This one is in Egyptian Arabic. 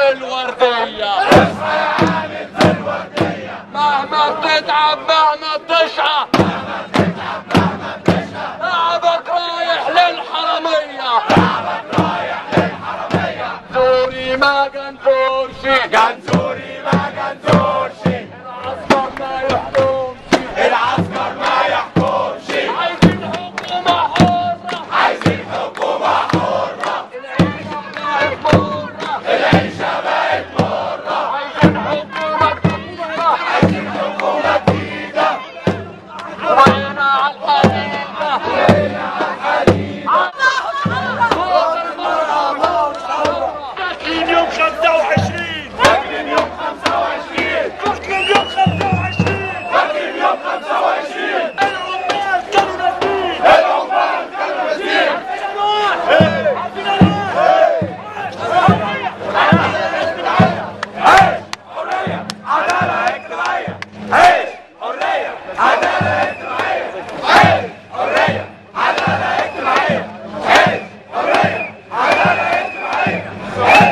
في الوردية مهما بتتعب مهما بتشقى تعبك رايح للحرمية زوري ما جنزورشي جنزوري ما جنزورشي العسكر ما يحكمش العسكر ما يحكمش عايزين حكومة حرة عايزين حكومة حرة العيشة بقت مرة العيشة بقت مرة عايزين حكومة جديدة عايزين حكومة جديدة وهنا على الحديدة فاكرين يوم 25 فاكرين يوم 25 فاكرين يوم 25 فاكرين يوم 25 العمال كانوا نازلين العمال كانوا نازلين عيش حرية عدالة اجتماعية عيش حرية عدالة اجتماعية عيش حرية عدالة اجتماعية عيش حرية عدالة اجتماعية